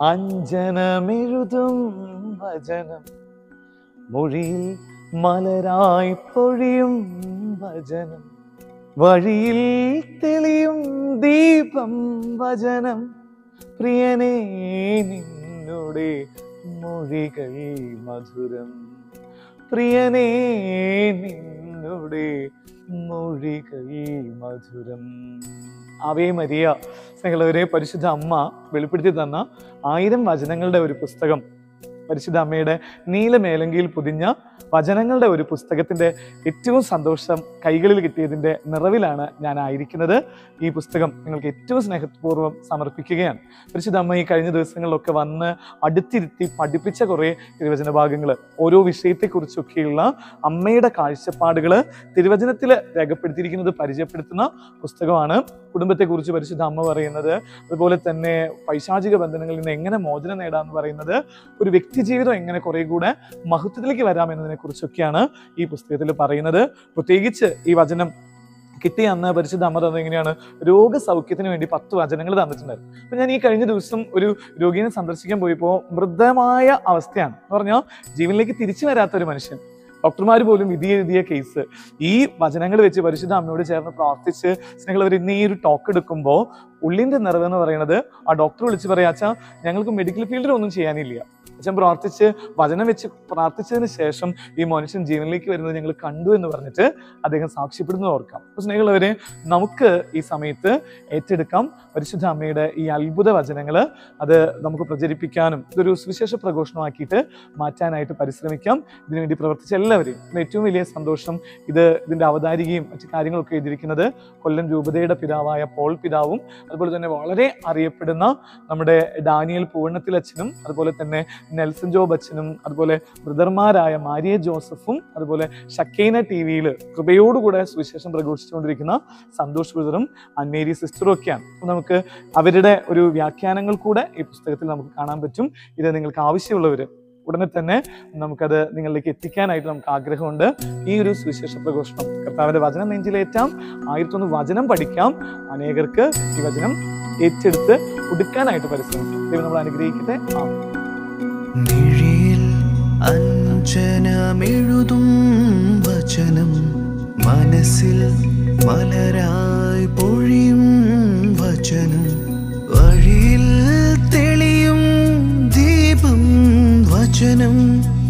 അഞ്ജനമെഴുതും വചനം മൊഴിയിൽ മലരായി പൊഴിയും വചനം വഴിയിൽ തെളിയും ദീപം വചനം പ്രിയനേ നിന്നുടെ മൊഴികൾ മധുരം പ്രിയനേ നിന്നുടെ മൊഴികൾ മധുരം അവേ മരിയ സ്നേഹമുള്ളവരെ പരിശുദ്ധ അമ്മ വെളിപ്പെടുത്തി തന്ന ആയിരം വചനങ്ങളുടെ ഒരു പുസ്തകം പരിശുദ്ധ അമ്മയുടെ നീലമേലങ്കിയിൽ പൊതിഞ്ഞ വചനങ്ങളുടെ ഒരു പുസ്തകത്തിന്റെ ഏറ്റവും സന്തോഷം കൈകളിൽ കിട്ടിയതിന്റെ നിറവിലാണ് ഞാൻ ആയിരിക്കുന്നത് ഈ പുസ്തകം നിങ്ങൾക്ക് ഏറ്റവും സ്നേഹപൂർവ്വം സമർപ്പിക്കുകയാണ് പരിശുദ്ധ അമ്മ ഈ കഴിഞ്ഞ ദിവസങ്ങളിലൊക്കെ വന്ന് അടുത്തിരുത്തി പഠിപ്പിച്ച കുറേ തിരുവചന ഭാഗങ്ങൾ ഓരോ വിഷയത്തെക്കുറിച്ചൊക്കെയുള്ള അമ്മയുടെ കാഴ്ചപ്പാടുകൾ തിരുവചനത്തിൽ രേഖപ്പെടുത്തിയിരിക്കുന്നത് പരിചയപ്പെടുത്തുന്ന പുസ്തകമാണ് കുടുംബത്തെക്കുറിച്ച് പരിശുദ്ധ അമ്മ പറയുന്നത് അതുപോലെ തന്നെ പൈശാചിക ബന്ധനങ്ങളിൽ നിന്ന് എങ്ങനെ മോചനം നേടാമെന്ന് പറയുന്നത് ഒരു വ്യക്തി ജീവിതം എങ്ങനെ കുറെ കൂടെ മഹത്വത്തിലേക്ക് വരാം എന്നതിനെ കുറിച്ചൊക്കെയാണ് ഈ പുസ്തകത്തിൽ പറയുന്നത് പ്രത്യേകിച്ച് ഈ വചനം കിട്ടിയ അന്ന് പരിശുദ്ധ അമ്മ തന്നത് എങ്ങനെയാണ് രോഗസൗഖ്യത്തിന് വേണ്ടി പത്ത് വചനങ്ങൾ തന്നിട്ടുണ്ടായിരുന്നു അപ്പൊ ഞാൻ ഈ കഴിഞ്ഞ ദിവസം ഒരു രോഗിയെ സന്ദർശിക്കാൻ പോയപ്പോൾ മൃതമായ അവസ്ഥയാണ് എന്ന് പറഞ്ഞാൽ ജീവനിലേക്ക് തിരിച്ചു വരാത്ത ഒരു മനുഷ്യൻ ഡോക്ടർമാർ പോലും വിധി എഴുതിയ കേസ് ഈ വചനങ്ങൾ വെച്ച് പരിശുദ്ധ അമ്മയോട് ചേർന്ന് പ്രാർത്ഥിച്ച് സ്നേഹമുള്ളവർ ഇന്ന് ഈ ഒരു ടോക്ക് എടുക്കുമ്പോൾ ഉള്ളിന്റെ നിറവ് എന്ന് പറയുന്നത് ആ ഡോക്ടർ വിളിച്ച് പറയാച്ചാ ഞങ്ങൾക്ക് മെഡിക്കൽ ഫീൽഡിൽ ഒന്നും ചെയ്യാനില്ല അച്ഛൻ പ്രാർത്ഥിച്ച് വചനം വെച്ച് പ്രാർത്ഥിച്ചതിന് ശേഷം ഈ മനുഷ്യൻ ജീവനിലേക്ക് വരുന്നത് ഞങ്ങൾ കണ്ടു എന്ന് പറഞ്ഞിട്ട് അദ്ദേഹം സാക്ഷ്യപ്പെടുന്നത് ഓർക്കാം അപ്പൊ സ്നേഹമുള്ളവരെ നമുക്ക് ഈ സമയത്ത് ഏറ്റെടുക്കാം പരിശുദ്ധ അമ്മയുടെ ഈ അത്ഭുത വചനങ്ങൾ അത് നമുക്ക് പ്രചരിപ്പിക്കാനും ഇതൊരു സുവിശേഷ പ്രഘോഷണമാക്കിയിട്ട് മാറ്റാനായിട്ട് പരിശ്രമിക്കാം ഇതിനുവേണ്ടി പ്രവർത്തിച്ച എല്ലാവരെയും പിന്നെ ഏറ്റവും വലിയ സന്തോഷം ഇത് ഇതിന്റെ അവതാരികയും മറ്റു കാര്യങ്ങളൊക്കെ എഴുതിയിരിക്കുന്നത് കൊല്ലം രൂപതയുടെ പിതാവായ പോൾ പിതാവും അതുപോലെ തന്നെ വളരെ അറിയപ്പെടുന്ന നമ്മുടെ ഡാനിയൽ പൂർണ്ണത്തിൽ അച്ഛനും അതുപോലെ തന്നെ നെൽസൺ ജോബ് അച്ഛനും അതുപോലെ ബ്രദർമാരായ മാരിയ ജോസഫും അതുപോലെ ഷക്കൈന ടി വിയിൽ കൃപയോടുകൂടെ സുവിശേഷം പ്രഘോഷിച്ചുകൊണ്ടിരിക്കുന്ന സന്തോഷ് ബ്രദറും അന്മേരി സിസ്റ്ററും ഒക്കെയാണ് അപ്പൊ നമുക്ക് അവരുടെ ഒരു വ്യാഖ്യാനങ്ങൾ കൂടെ ഈ പുസ്തകത്തിൽ നമുക്ക് കാണാൻ പറ്റും ഇത് നിങ്ങൾക്ക് ആവശ്യമുള്ളവർ ഉടനെ തന്നെ നമുക്കത് നിങ്ങളിലേക്ക് എത്തിക്കാനായിട്ട് നമുക്ക് ആഗ്രഹമുണ്ട് ഈ ഒരു സുവിശേഷ പ്രഘോഷണം കർത്താവിന്റെ വചനം നെഞ്ചിലേറ്റാം ആയിരത്തൊന്ന് വചനം പഠിക്കാം അനേകർക്ക് ഈ വചനം ഏറ്റെടുത്ത് കൊടുക്കാനായിട്ട് പരിശ്രമിക്കും ദൈവം നമ്മൾ അനുഗ്രഹിക്കട്ടെ ആ മിഴിയിൽ അഞ്ജനമെഴുതും വചനം മനസ്സിൽ മലരായി പൊഴിയും വചനം വഴിയിൽ തെളിയും ദീപം വചനം